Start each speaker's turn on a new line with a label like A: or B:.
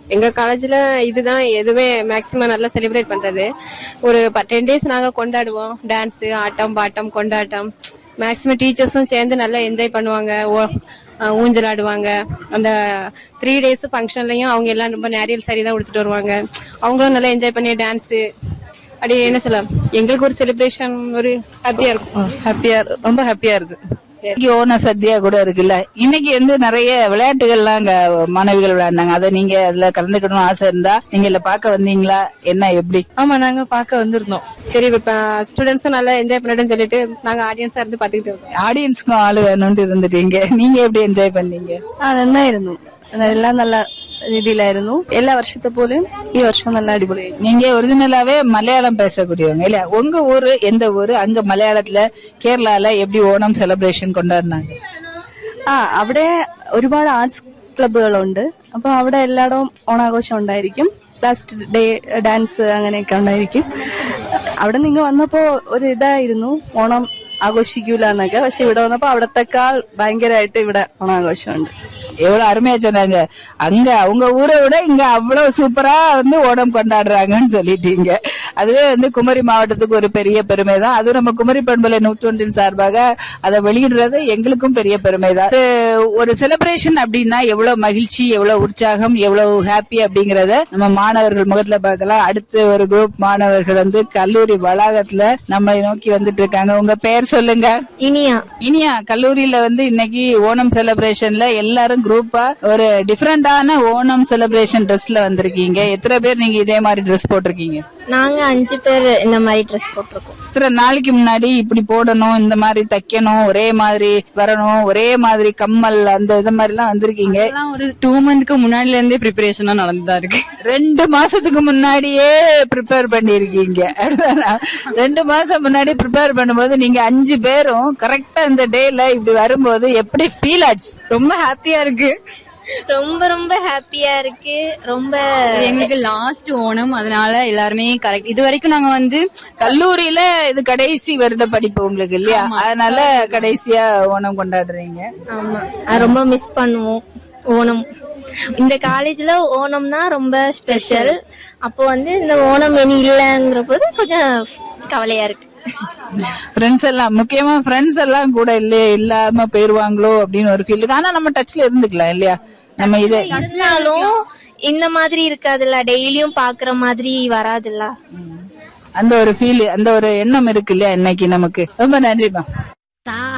A: எங்க காலேஜ்ல இதுதான் எதுவுமே மேக்சிமம் நல்லா செலிப்ரேட் பண்றது ஒரு டென் டேஸ் நாங்க கொண்டாடுவோம் டான்ஸ் ஆட்டம் பாட்டம் கொண்டாட்டம் மேக்சிமம் டீச்சர்ஸும் சேர்ந்து நல்லா என்ஜாய் பண்ணுவாங்க ஓ- அஹ் ஊஞ்சல் ஆடுவாங்க அந்த த்ரீ டேஸ் ஃபங்க்ஷன்லயும் அவங்க எல்லாம் ரொம்ப நேரியல் சாரி தான் உடுத்துட்டு வருவாங்க அவங்களும் நல்லா என்ஜாய் பண்ணி டான்ஸ் அப்படி என்ன சொல்ல எங்களுக்கு ஒரு செலிப்ரேஷன் ஒரு ஹாப்பியா இருக்கும்
B: ஹாப்பியா ரொம்ப ஹாப்பியா இருக்கு இன்னைக்கு ஓன சத்யா கூட இருக்குல்ல இன்னைக்கு வந்து நிறைய விளையாட்டுகள்லாம் அங்க மாணவிகள் விளையாடினாங்க அதை நீங்க அதுல கலந்துக்கணும் ஆசை இருந்தா நீங்க இல்ல பாக்க வந்தீங்களா என்ன எப்படி
C: ஆமா நாங்க பார்க்க வந்திருந்தோம்
A: சரி இப்ப ஸ்டூடெண்ட்ஸும் நல்லா என்ஜாய் பண்ணட்டும்னு சொல்லிட்டு நாங்க ஆடியன்ஸா இருந்து பாத்துக்கிட்டு இருக்கோம்
B: ஆடியன்ஸ்க்கும் ஆளு வேணும்னு இருந்துட்டீங்க நீங்க எப்படி என்ஜாய் பண்ணீங்க
C: ആ നന്നായിരുന്നു എല്ലാം നല്ല രീതിയിലായിരുന്നു എല്ലാ വർഷത്തെ പോലെയും ഈ വർഷം നല്ല അടിപൊളിയായി
B: நீங்க ஒரிஜினலாவே மலையாளம் பேசக்கூடியவங்க இல்ல உங்க ஊரு எந்த ஊரு அங்க மலையாளத்துல கேரளால எப்படி ஓணம் செலிப்ரேஷன் கொண்டாடினாங்க
C: ആ അവിടെ ഒരുപാട് ആർട്സ് ക്ലബ്ബുകളുണ്ട് അപ്പൊ അവിടെ എല്ലായിടവും ഓണാഘോഷം ഉണ്ടായിരിക്കും ലാസ്റ്റ് ഡേ ഡാൻസ് അങ്ങനെയൊക്കെ ഉണ്ടായിരിക്കും അവിടെ നിങ്ങൾ വന്നപ്പോ ഒരു ഇതായിരുന്നു ഓണം ആഘോഷിക്കൂല എന്നൊക്കെ പക്ഷെ ഇവിടെ വന്നപ്പോ അവിടത്തെക്കാൾ ഭയങ്കരമായിട്ട് ഇവിടെ ഓണാഘോഷമുണ്ട്
B: எவ்வளவு அருமையா சொன்னாங்க அங்க அவங்க ஊரை விட இங்க அவ்வளவு சூப்பரா வந்து ஓணம் கொண்டாடுறாங்கன்னு சொல்லிட்டீங்க அதுவே வந்து குமரி மாவட்டத்துக்கு ஒரு பெரிய பெருமை தான் அதுவும் நம்ம குமரி பண்பலை நூற்றொன்றின் சார்பாக அதை வெளியிடுறது எங்களுக்கும் பெரிய பெருமை தான் ஒரு- ஒரு செலிப்ரேஷன் அப்படின்னா எவ்வளவு மகிழ்ச்சி எவ்வளவு உற்சாகம் எவ்வளவு ஹாப்பி அப்படிங்கறத நம்ம மாணவர்கள் முகத்துல பார்க்கலாம் அடுத்து ஒரு குரூப் மாணவர்கள் வந்து கல்லூரி வளாகத்துல நம்ம நோக்கி வந்துட்டு இருக்காங்க உங்க பெயர் சொல்லுங்க
A: இனியா
B: இனியா கல்லூரியில வந்து இன்னைக்கு ஓணம் செலிப்ரேஷன்ல எல்லாரும் குரூப்பா ஒரு டிஃப்ரெண்டான ஓணம் செலிப்ரேஷன் ட்ரெஸ்ல வந்திருக்கீங்க எத்தனை பேர் நீங்க இதே மாதிரி ட்ரெஸ் போட்டிருக்கீங்க
D: நாங்க அஞ்சு பேர் இந்த மாதிரி ட்ரெஸ் போட்டிருக்கோம்
B: இத்தனை நாளைக்கு முன்னாடி இப்படி போடணும் இந்த மாதிரி தைக்கணும் ஒரே மாதிரி வரணும் ஒரே மாதிரி கம்மல் அந்த இது மாதிரி எல்லாம் வந்திருக்கீங்க
E: எல்லாம் ஒரு டூ மந்த்க்கு முன்னாடில இருந்தே ப்ரிப்பரேஷனா நடந்துதான் இருக்கு
B: ரெண்டு மாசத்துக்கு முன்னாடியே ப்ரிப்பேர் பண்ணிருக்கீங்க ரெண்டு மாசம் முன்னாடி ப்ரிப்பேர் பண்ணும்போது நீங்க அஞ்சு பேரும் கரெக்டா இந்த டேல இப்படி வரும்போது எப்படி ஃபீல் ஆச்சு
E: ரொம்ப ஹாப்பியா இருக்கு
D: ரொம்ப ரொம்ப ஹாப்பியா இருக்கு ரொம்ப
E: இது எங்களுக்கு லாஸ்ட் ஓணம் அதனால எல்லாருமே கரெக்ட் இது வரைக்கும் நாங்க வந்து
B: கல்லூரியில இது கடைசி வருட படிப்பு உங்களுக்கு இல்லையா அதனால கடைசியா ஓணம் கொண்டாடுறீங்க
D: ஆமா அது ரொம்ப மிஸ் பண்ணுவோம் ஓணம் இந்த காலேஜ்ல ஓணம்னா ரொம்ப ஸ்பெஷல் அப்போ வந்து இந்த ஓணம் இனி இல்லைங்கிற போது கொஞ்சம் கவலையா இருக்கு
B: ஃப்ரெண்ட்ஸ் எல்லாம் முக்கியமா ஃப்ரெண்ட்ஸ் எல்லாம் கூட இல்ல இல்லாம போயிருவாங்களோ அப்படின்னு ஒரு ஃபீல் ஆனா நம்ம டச்ல இருந்துக்கலாம் இல்லையா நம்ம இத
D: இருந்தாலும் இந்த மாதிரி இருக்காதுல்ல டெய்லியும் பாக்குற மாதிரி வராதுல்ல
B: அந்த ஒரு ஃபீல் அந்த ஒரு எண்ணம் இருக்கு இல்லையா இன்னைக்கு நமக்கு ரொம்ப நன்றிமா